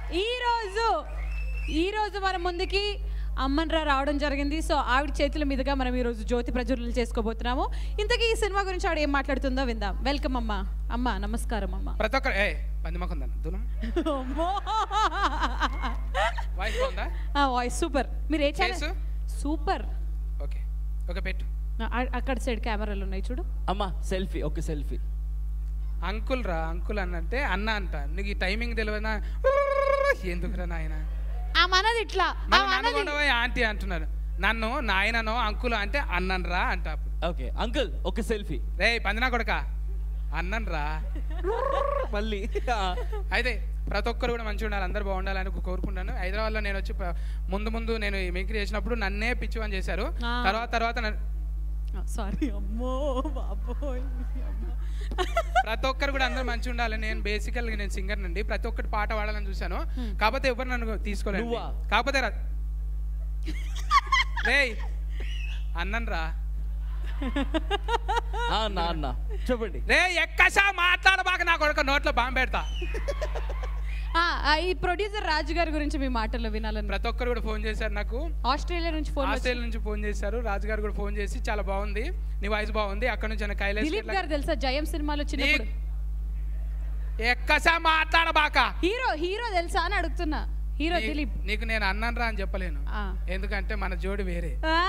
ఈరోజు ఈరోజు మన ముందుకి అమ్మన్రా రావడం జరిగింది సో ఆవిడ చేతుల మీదుగా మనం ఈరోజు జ్యోతి ప్రజ్వలన చేసుకోబోతున్నాము ఇంతకీ ఈ సినిమా గురించి ఆవిడ ఏం మాట్లాడుతుందో విందాం వెల్కమ్ అమ్మ అమ్మ నమస్కారం అమ్మ ప్రతి ఒక్కరు ఏ పంది మాకుందా దునం అమ్మో. వాయిస్ బాగుందా ఆ వాయిస్ సూపర్ మీరు ఏ channel face? Super okay okay పెట్టు ఆ- అక్కడ సైడ్ కెమెరాలు ఉన్నాయి చూడు అమ్మా సెల్ఫీ ఓకే సెల్ఫీ అంకుల్ రా అంకుల్ అన్నంటే అన్న అంట నీకు ఈ టైమింగ్ తెలియదా ఎందుకురా నాయన ఆ మనది ఇట్లా ఆ మళ్ళీ నన్ను మనది కూడా పోయి ఆంటీ అంటున్నాడు నన్ను నాయననో అంకుల్ అంటే అన్నన్ రా అంట అప్పుడు ఓకే అంకుల్ ఓకే సెల్ఫీ రే పందినా కొడక అన్నన్ రా మళ్ళీ అయితే ప్రతి ఒక్కరు కూడా మంచిగా ఉండాలి అందరు బాగుండాలని కోరుకుంటాను హైదరాబాద్లో నేను వచ్చి ప- ముందు ముందు నేను మిమిక్రీ చేసినప్పుడు నన్నే పిచ్చివని చేశారు ఆ. తర్వాత తర్వాత నన్ను- సారీ అమ్మో బాబోయ్ అమ్మ. ప్రతి ఒక్కరు కూడా అందరూ మంచిగా ఉండాలి నేను బేసికల్ నేను సింగర్ నుండి ప్రతి ఒక్కటి పాట పాడాలని చూశాను కాకపోతే ఎవరు నన్ను తీసుకోలేదు నువ్వా? కాకపోతే రా రేయ్ అన్నన్ రా ఆ, నా అన్న చెప్పండి రే ఎక్కసా మాట్లాడబాక నా కొడుకు నోట్లో బాంబు పెడతా ఆ, ఆ, ఈ ప్రొడ్యూసర్ రాజు గారి గురించి మీ మాటల్లో వినాలని ప్రతి ఒక్కరు కూడా ఫోన్ చేశారు నాకు ఆస్ట్రేలియా నుంచి ఫోన్ ఆస్ట్రేలియా నుంచి ఫోన్ చేశారు రాజు గారు కూడా ఫోన్ చేసి చాలా బాగుంది నీ వాయిస్ బాగుంది అక్కడ నుంచి ఆయన కైలాస్ దిలీప్ గారు తెలుసా జయం సినిమాలో చిన్నప్పుడు ఎక్కసా మాట్లాడబాక హీరో హీరో తెలుసా అని అడుగుతున్నా హీరో నీ- దిలీప్ నీకు నేను అన్నాను రా అని చెప్పలేను ఆ. ఎందుకంటే మన జోడి వేరే ఆ!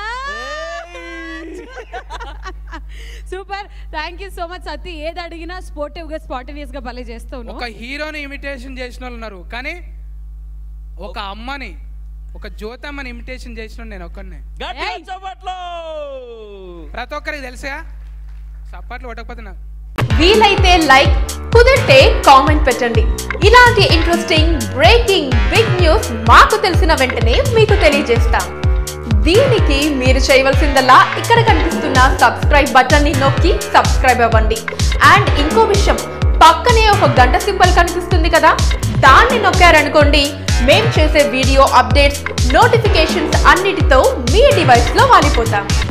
Super thank you so much సతీ ఏది అడిగినా స్పోర్టివ్ గా స్పాటినియస్ గా భలే చేస్తావు ఒక హీరోని ఇమిటేషన్ చేసిన వాళ్ళు ఉన్నారు కానీ ఒక అమ్మని ఒక జ్యోతమ్మని ఇమిటేషన్ చేసిన నేను ఒక్కడినే గట్టిగా ఏయ్! చప్పట్లు ప్రతి ఒక్కరికి తెలుసా చప్పట్లు కొట్టకపోతే నాకు వీలైతే లైక్ కుదిరితే కామెంట్ పెట్టండి ఇలాంటి ఇంట్రెస్టింగ్ బ్రేకింగ్ బిగ్ న్యూస్ మాకు తెలిసిన వెంటనే మీకు తెలియజేస్తాం దీనికి మీరు చేయవలసిందల్లా ఇక్కడ కనిపిస్తున్న సబ్స్క్రైబ్ బటన్ ని నొక్కి సబ్స్క్రైబ్ అవ్వండి అండ్ ఇంకో విషయం పక్కనే ఒక గంట సింబల్ కనిపిస్తుంది కదా దాన్ని నొక్కారనుకోండి మేం చేసే వీడియో అప్డేట్స్ నోటిఫికేషన్స్ అన్నిటితో మీ డివైస్లో వాలిపోతాం